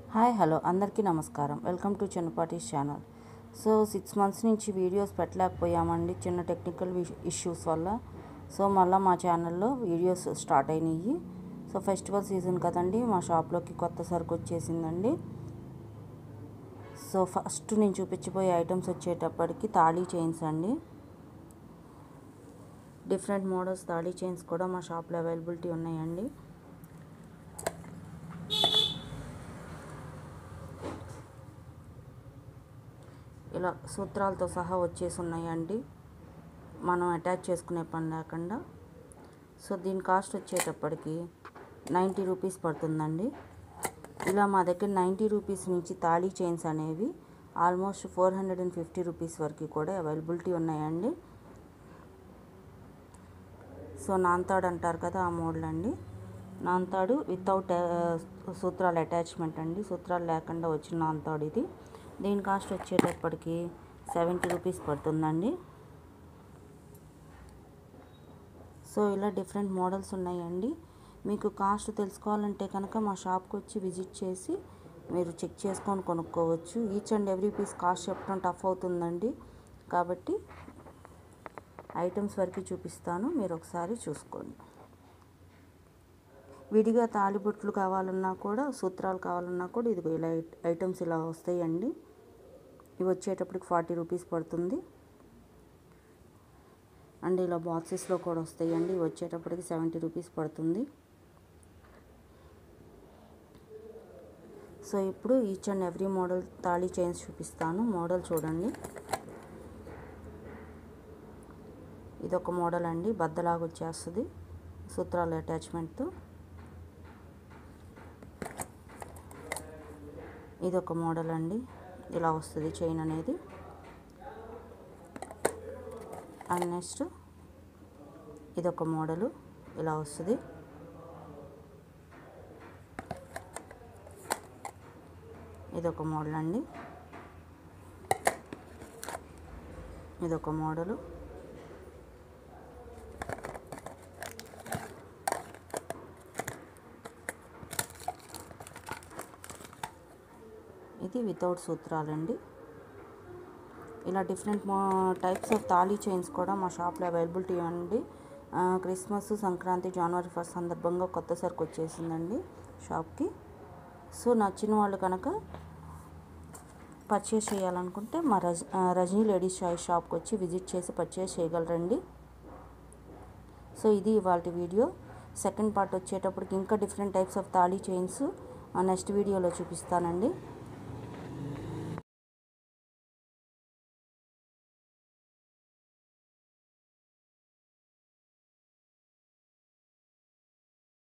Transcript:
hi hello అందరికీ నమస్కారం welcome to చిన్నపాటి ఛానల్ సో సిక్స్ మంత్స్ నుంచి వీడియోస్ పెట్టలేకపోయామండి చిన్న టెక్నికల్ ఇష్యూస్ వల్ల సో మళ్ళీ మా ఛానల్లో వీడియోస్ స్టార్ట్ అయినాయి సో ఫెస్టివల్ సీజన్ కదండి మా షాప్లోకి కొత్త సరుకు వచ్చేసిందండి సో ఫస్ట్ నేను చూపించబోయే ఐటమ్స్ వచ్చేటప్పటికి తాళీ చైన్స్ అండి డిఫరెంట్ మోడల్స్ తాళీ చైన్స్ కూడా మా షాప్లో అవైలబిలిటీ ఉన్నాయండి ఇలా సూత్రాలతో సహా వచ్చేసి ఉన్నాయండి మనం అటాచ్ చేసుకునే పని లేకుండా సో దీని కాస్ట్ వచ్చేటప్పటికి నైంటీ రూపీస్ పడుతుందండి ఇలా మా దగ్గర నైంటీ రూపీస్ నుంచి తాళీ చైన్స్ అనేవి almost four hundred and fifty rupees వరకు కూడా అవైలబిలిటీ ఉన్నాయండి సో నాంతాడు అంటారు కదా ఆ మోడల్ అండి నాంతాడు వితౌట్ సూత్రాల అటాచ్మెంట్ అండి సూత్రాలు లేకుండా వచ్చిన నాంతాడు ఇది దీని కాస్ట్ వచ్చేటప్పటికి సెవెంటీ రూపీస్ పడుతుందండి సో ఇలా డిఫరెంట్ మోడల్స్ ఉన్నాయండి మీకు కాస్ట్ తెలుసుకోవాలంటే కనుక మా షాప్కి వచ్చి విజిట్ చేసి మీరు చెక్ చేసుకొని కొనుక్కోవచ్చు each and every piece cost చెప్పడం టఫ్ అవుతుందండి కాబట్టి ఐటమ్స్ వరకు చూపిస్తాను మీరు ఒకసారి చూసుకోండి విడిగా తాలిబొట్లు కావాలన్నా కూడా సూత్రాలు కావాలన్నా కూడా ఇదిగో ఇలా ఐటమ్స్ ఇలా వస్తాయండి ఇవి వచ్చేటప్పటికి ఫార్టీ రూపీస్ పడుతుంది అండ్ ఇలా బాక్సెస్లో కూడా వస్తాయండి ఇవి వచ్చేటప్పటికి సెవెంటీ రూపీస్ పడుతుంది సో ఇప్పుడు ఈచ్ అండ్ ఎవ్రీ మోడల్ తాళీ చైన్స్ చూపిస్తాను మోడల్ చూడండి ఇదొక మోడల్ అండి బద్దలాగా వచ్చేస్తుంది సూత్రాల అటాచ్మెంట్తో ఇదొక మోడల్ అండి ఇలా వస్తుంది చైన్ అనేది అండ్ నెక్స్ట్ ఇదొక మోడలు ఇలా వస్తుంది ఇదొక మోడల్ అండి ఇదొక మోడలు ఇది వితౌట్ సూత్రాలండి ఇలా డిఫరెంట్ టైప్స్ ఆఫ్ తాళీ చైన్స్ కూడా మా షాప్లో అవైలబిలిటీ అండి క్రిస్మస్ సంక్రాంతి జనవరి ఫస్ట్ సందర్భంగా కొత్త సరుకు వచ్చేసిందండి షాప్కి సో నచ్చిన వాళ్ళు కనుక పర్చేస్ చేయాలనుకుంటే మా రజ రజనీ లేడీస్ చాయిస్ షాప్కి వచ్చి విజిట్ చేసి పర్చేస్ చేయగలరండి సో ఇది ఇవాళ వీడియో సెకండ్ పార్ట్ వచ్చేటప్పటికి ఇంకా డిఫరెంట్ టైప్స్ ఆఫ్ తాళీ చైన్స్ నెక్స్ట్ వీడియోలో చూపిస్తానండి